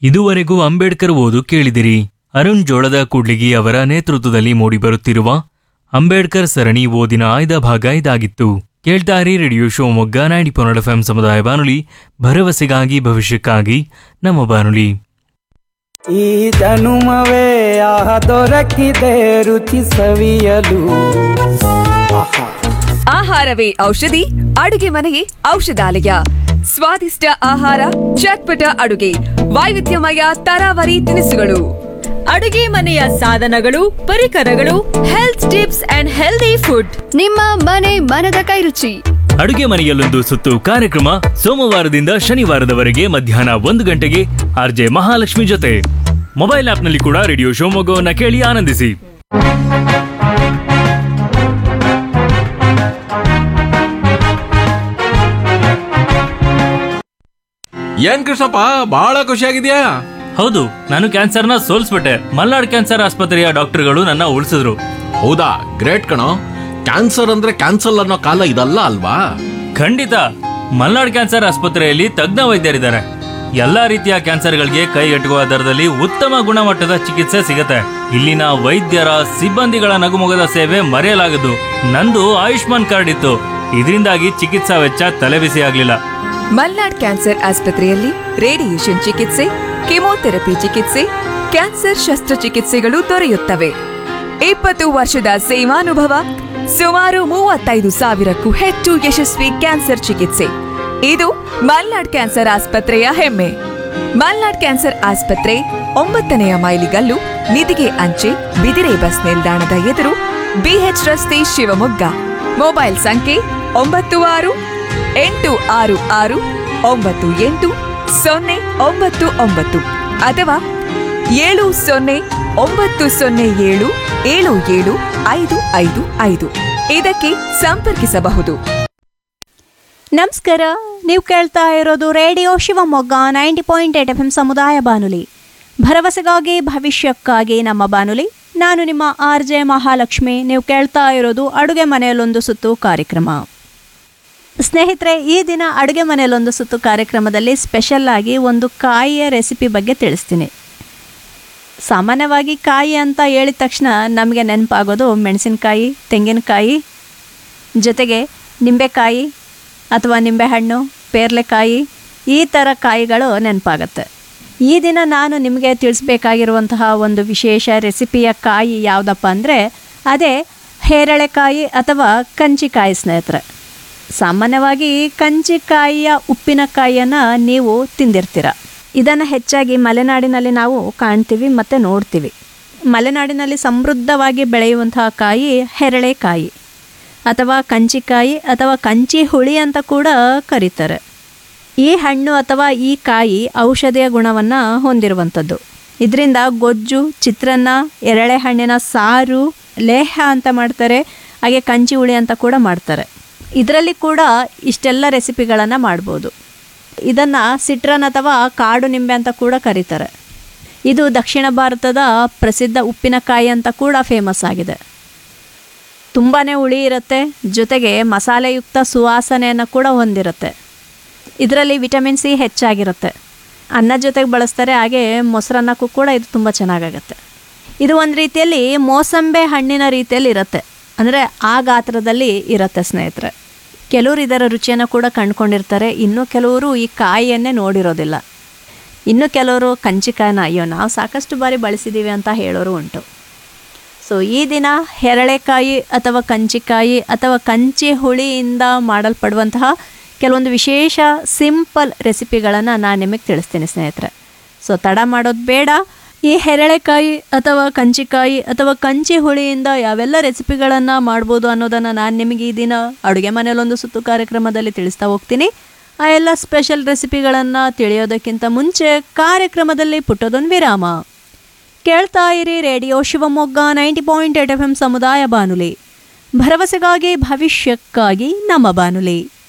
ಇದುವರೆಗೂ ಅಂಬೇಡ್ಕರ್ ಓದು ಕೇಳಿದಿರಿ ಅರುಣ್ ಜೋಳದ ಕೂಡ್ಲಿಗಿ ಅವರ ನೇತೃತ್ವದಲ್ಲಿ ಮೂಡಿಬರುತ್ತಿರುವ ಅಂಬೇಡ್ಕರ್ ಸರಣಿ ಓದಿನ ಆಯ್ದ ಭಾಗ ಇದಾಗಿತ್ತು ಕೇಳ್ತಾರಿ ರೇಡಿಯೋ ಶಿವಮೊಗ್ಗ ನೈಂಟಿ ಪೊನ್ನಡ ಎಫ್ ಸಮುದಾಯ ಬಾನುಲಿ ಭರವಸೆಗಾಗಿ ಭವಿಷ್ಯಕ್ಕಾಗಿ ನಮ್ಮ ಬಾನುಲಿ ಈ ಜನುಮವೇ ಆಹ ದೊರಕಿದೆ ರುಚಿ ಸವಿಯಲು ಆಹಾ ಆಹಾರವೇ ಔಷಧಿ ಅಡುಗೆ ಮನೆಯೇ ಔಷಧಾಲಯ ಸ್ವಾದಿಷ್ಟ ಆಹಾರ ಚಟ್ಪಟ ಅಡುಗೆ ವೈವಿಧ್ಯಮಯ ತರಾವರಿ ತಿನಿಸುಗಳು ಅಡುಗೆ ಮನೆಯ ಸಾಧನಗಳು ಪರಿಕರಗಳು health tips and healthy food ನಿಮ್ಮ ಮನೆ ಮನದ ಕೈರುಚಿ ಅಡುಗೆ ಮನೆಯಲ್ಲೊಂದು ಸುತ್ತು ಕಾರ್ಯಕ್ರಮ ಸೋಮವಾರದಿಂದ ಶನಿವಾರದವರೆಗೆ ಮಧ್ಯಾಹ್ನ ಒಂದು ಗಂಟೆಗೆ ಆರ್ಜೆ ಮಹಾಲಕ್ಷ್ಮಿ ಜೊತೆ ಮೊಬೈಲ್ ಆಪ್ನಲ್ಲಿ ಕೂಡ ರೇಡಿಯೋ ಶಿವಮೊಗ್ಗವನ್ನ ಕೇಳಿ ಆನಂದಿಸಿ ಏನ್ ಕೃಷ್ಣಪ್ಪ ಬಹಳ ಖುಷಿಯಾಗಿದ್ಯಾ ಹೌದು ನಾನು ಕ್ಯಾನ್ಸರ್ನ ಸೋಲ್ಸ್ಬಿಟ್ಟೆ ಮಲ್ನಾಡ್ ಕ್ಯಾನ್ಸರ್ ಆಸ್ಪತ್ರೆಯ ಡಾಕ್ಟರ್ಗಳು ನನ್ನ ಉಳಿಸಿದ್ರು ಹೌದಾ ಗ್ರೇಟ್ ಕಣೋ ಕ್ಯಾನ್ಸರ್ ಅಂದ್ರೆ ಕ್ಯಾನ್ಸಲ್ ಅನ್ನೋ ಕಾಲ ಇದಲ್ಲ ಅಲ್ವಾ ಖಂಡಿತ ಮಲ್ನಾಡ್ ಕ್ಯಾನ್ಸರ್ ಆಸ್ಪತ್ರೆಯಲ್ಲಿ ತಜ್ಞ ವೈದ್ಯರಿದ್ದಾರೆ ಎಲ್ಲಾ ರೀತಿಯ ಕ್ಯಾನ್ಸರ್ಗಳಿಗೆ ಕೈಗೆಟುಕುವ ದರದಲ್ಲಿ ಉತ್ತಮ ಗುಣಮಟ್ಟದ ಚಿಕಿತ್ಸೆ ಸಿಗುತ್ತೆ ಇಲ್ಲಿನ ವೈದ್ಯರ ಸಿಬ್ಬಂದಿಗಳ ನಗುಮೊಗದ ಸೇವೆ ಮರೆಯಲಾಗದು ನಂದು ಆಯುಷ್ಮಾನ್ ಕಾರ್ಡ್ ಇತ್ತು ಇದರಿಂದಾಗಿ ಚಿಕಿತ್ಸಾ ವೆಚ್ಚ ತಲೆಬಿಸಿ ಆಗ್ಲಿಲ್ಲ ಮಲ್ನಾಡ್ ಕ್ಯಾನ್ಸರ್ ಆಸ್ಪತ್ರೆಯಲ್ಲಿ ರೇಡಿಯೇಷನ್ ಚಿಕಿತ್ಸೆ ಕೆಮೊಥೆರಪಿ ಚಿಕಿತ್ಸೆ ಕ್ಯಾನ್ಸರ್ ಶಸ್ತ್ರಚಿಕಿತ್ಸೆಗಳು ದೊರೆಯುತ್ತವೆ ಇಪ್ಪತ್ತು ವರ್ಷದ ಸೇವಾನುಭವ ಸುಮಾರು ಮೂವತ್ತೈದು ಸಾವಿರಕ್ಕೂ ಹೆಚ್ಚು ಯಶಸ್ವಿ ಕ್ಯಾನ್ಸರ್ ಚಿಕಿತ್ಸೆ ಇದು ಮಲ್ನಾಡ್ ಕ್ಯಾನ್ಸರ್ ಆಸ್ಪತ್ರೆಯ ಹೆಮ್ಮೆ ಮಲ್ನಾಡ್ ಕ್ಯಾನ್ಸರ್ ಆಸ್ಪತ್ರೆ ಒಂಬತ್ತನೆಯ ಮೈಲಿಗಲ್ಲು ನಿಧಿಗೆ ಅಂಚೆ ಬಿದಿರೆ ಬಸ್ ನಿಲ್ದಾಣದ ಎದುರು ಬಿಎಚ್ ರಸ್ತೆ ಶಿವಮೊಗ್ಗ ಮೊಬೈಲ್ ಸಂಖ್ಯೆ ಒಂಬತ್ತು ಆರು ಎಂಟು ಆರು ಆರು ಒಂಬತ್ತು ಎಂಟು ಸೊನ್ನೆ ಒಂಬತ್ತು ಒಂಬತ್ತು ಅಥವಾ ಏಳು ಸೊನ್ನೆ ಒಂಬತ್ತು ಸೊನ್ನೆ ಏಳು ಏಳು ಏಳು ಐದು ಐದು ಐದು ಇದಕ್ಕೆ ಸಂಪರ್ಕಿಸಬಹುದು ನಮಸ್ಕಾರ ನೀವು ಕೇಳ್ತಾ ಇರೋದು radio Shivamogga ninety point eight F M ಸಮುದಾಯ ಬಾನುಲಿ ಭರವಸೆಗಾಗಿ ಭವಿಷ್ಯಕ್ಕಾಗಿ ನಮ್ಮ ಬಾನುಲಿ ನಾನು ನಿಮ್ಮ ಆರ್ ಜೆ ಮಹಾಲಕ್ಷ್ಮಿ ನೀವು ಕೇಳ್ತಾ ಇರೋದು ಅಡುಗೆ ಮನೆಯಲ್ಲೊಂದು ಸುತ್ತು ಕಾರ್ಯಕ್ರಮ ಸ್ನೇಹಿತರೆ ಈ ದಿನ ಅಡುಗೆ ಮನೆಯಲ್ಲೊಂದು ಸುತ್ತು ಕಾರ್ಯಕ್ರಮದಲ್ಲಿ ಸ್ಪೆಷಲ್ ಆಗಿ ಒಂದು ಕಾಯಿಯ ರೆಸಿಪಿ ಬಗ್ಗೆ ತಿಳಿಸ್ತೀನಿ ಸಾಮಾನ್ಯವಾಗಿ ಕಾಯಿ ಅಂತ ಹೇಳಿದ ತಕ್ಷಣ ನಮಗೆ ನೆನಪಾಗೋದು ಮೆಣಸಿನಕಾಯಿ ತೆಂಗಿನಕಾಯಿ ಜೊತೆಗೆ ನಿಂಬೆಕಾಯಿ ಅಥವಾ ನಿಂಬೆಹಣ್ಣು ಪೇರ್ಲೆಕಾಯಿ ಈ ಥರ ಕಾಯಿಗಳು ನೆನಪಾಗತ್ತೆ ಈ ದಿನ ನಾನು ನಿಮಗೆ ತಿಳಿಸ್ಬೇಕಾಗಿರುವಂತಹ ಒಂದು ವಿಶೇಷ ರೆಸಿಪಿಯ ಕಾಯಿ ಯಾವುದಪ್ಪ ಅಂದರೆ ಅದೇ ಹೇರಳೆಕಾಯಿ ಅಥವಾ ಕಂಚಿಕಾಯಿ ಸ್ನೇಹಿತರೆ ಸಾಮಾನ್ಯವಾಗಿ ಕಂಚಿಕಾಯಿಯ ಉಪ್ಪಿನಕಾಯಿಯನ್ನು ನೀವು ತಿಂದಿರ್ತೀರ ಇದನ್ನು ಹೆಚ್ಚಾಗಿ ಮಲೆನಾಡಿನಲ್ಲಿ ನಾವು ಕಾಣ್ತೀವಿ ಮತ್ತು ನೋಡ್ತೀವಿ ಮಲೆನಾಡಿನಲ್ಲಿ ಸಮೃದ್ಧವಾಗಿ ಬೆಳೆಯುವಂತಹ ಕಾಯಿ ಹೆರಳೆಕಾಯಿ ಅಥವಾ ಕಂಚಿಕಾಯಿ ಅಥವಾ ಕಂಚಿ ಹುಳಿ ಅಂತ ಕೂಡ ಕರೀತಾರೆ ಈ ಹಣ್ಣು ಅಥವಾ ಈ ಕಾಯಿ ಔಷಧಿಯ ಗುಣವನ್ನು ಹೊಂದಿರುವಂಥದ್ದು ಇದರಿಂದ ಗೊಜ್ಜು ಚಿತ್ರಾನ್ನ ಎರಳೆ ಹಣ್ಣಿನ ಸಾರು ಲೇಹ ಅಂತ ಮಾಡ್ತಾರೆ ಹಾಗೆ ಕಂಚಿ ಹುಳಿ ಅಂತ ಕೂಡ ಮಾಡ್ತಾರೆ ಇದರಲ್ಲಿ ಕೂಡ ಇಷ್ಟೆಲ್ಲ ರೆಸಿಪಿಗಳನ್ನು ಮಾಡ್ಬೋದು ಇದನ್ನು ಸಿಟ್ರನ್ ಅಥವಾ ಕಾಡು ನಿಂಬೆ ಅಂತ ಕೂಡ ಕರೀತಾರೆ ಇದು ದಕ್ಷಿಣ ಭಾರತದ ಪ್ರಸಿದ್ಧ ಉಪ್ಪಿನಕಾಯಿ ಅಂತ ಕೂಡ ಫೇಮಸ್ ಆಗಿದೆ ತುಂಬಾ ಹುಳಿ ಇರುತ್ತೆ ಜೊತೆಗೆ ಮಸಾಲೆಯುಕ್ತ ಸುವಾಸನೆಯನ್ನು ಕೂಡ ಹೊಂದಿರುತ್ತೆ ಇದರಲ್ಲಿ ವಿಟಮಿನ್ ಸಿ ಹೆಚ್ಚಾಗಿರುತ್ತೆ ಅನ್ನ ಜೊತೆಗೆ ಬಳಸ್ತಾರೆ ಹಾಗೆ ಮೊಸರನ್ನಕ್ಕೂ ಕೂಡ ಇದು ತುಂಬ ಚೆನ್ನಾಗಾಗತ್ತೆ ಇದು ಒಂದು ರೀತಿಯಲ್ಲಿ ಮೋಸಂಬೆ ಹಣ್ಣಿನ ರೀತಿಯಲ್ಲಿ ಇರುತ್ತೆ ಅಂದರೆ ಆ ಗಾತ್ರದಲ್ಲಿ ಇರುತ್ತೆ ಸ್ನೇಹಿತರೆ ಕೆಲವರು ಇದರ ರುಚಿಯನ್ನು ಕೂಡ ಕಂಡುಕೊಂಡಿರ್ತಾರೆ ಇನ್ನು ಕೆಲವರು ಈ ಕಾಯಿಯನ್ನೇ ನೋಡಿರೋದಿಲ್ಲ ಇನ್ನು ಕೆಲವರು ಕಂಚಿಕಾಯಿನ ಅಯ್ಯೋ ನಾವು ಸಾಕಷ್ಟು ಬಾರಿ ಬಳಸಿದ್ದೀವಿ ಅಂತ ಹೇಳೋರು ಉಂಟು ಸೊ ಈ ದಿನ ಹೆರಳೆಕಾಯಿ ಅಥವಾ ಕಂಚಿಕಾಯಿ ಅಥವಾ ಕಂಚಿ ಹುಳಿಯಿಂದ ಮಾಡಲ್ಪಡುವಂತಹ ಕೆಲವೊಂದು ವಿಶೇಷ ಸಿಂಪಲ್ ರೆಸಿಪಿಗಳನ್ನು ನಾನು ನಿಮಗೆ ತಿಳಿಸ್ತೀನಿ ಸ್ನೇಹಿತರೆ ಸೊ ತಡ ಮಾಡೋದು ಬೇಡ ಈ ಹೆರಳೆಕಾಯಿ ಅಥವಾ ಕಂಚಿಕಾಯಿ ಅಥವಾ ಕಂಚಿ ಹುಳಿಯಿಂದ ಯಾವೆಲ್ಲ ರೆಸಿಪಿಗಳನ್ನು ಮಾಡ್ಬೋದು ಅನ್ನೋದನ್ನು ನಾನು ನಿಮಗೆ ಈ ದಿನ ಅಡುಗೆ ಮನೆಯಲ್ಲೊಂದು ಸುತ್ತು ಕಾರ್ಯಕ್ರಮದಲ್ಲಿ ತಿಳಿಸ್ತಾ ಹೋಗ್ತೀನಿ ಆ ಎಲ್ಲ ಸ್ಪೆಷಲ್ ರೆಸಿಪಿಗಳನ್ನು ತಿಳಿಯೋದಕ್ಕಿಂತ ಮುಂಚೆ ಕಾರ್ಯಕ್ರಮದಲ್ಲಿ ಪುಟ್ಟದೊಂದು ವಿರಾಮ ಕೇಳ್ತಾ ಇರಿ radio Shivamogga ninety point eight F M ಸಮುದಾಯ ಬಾನುಲಿ ಭರವಸೆಗಾಗಿ ಭವಿಷ್ಯಕ್ಕಾಗಿ ನಮ್ಮ ಬಾನುಲಿ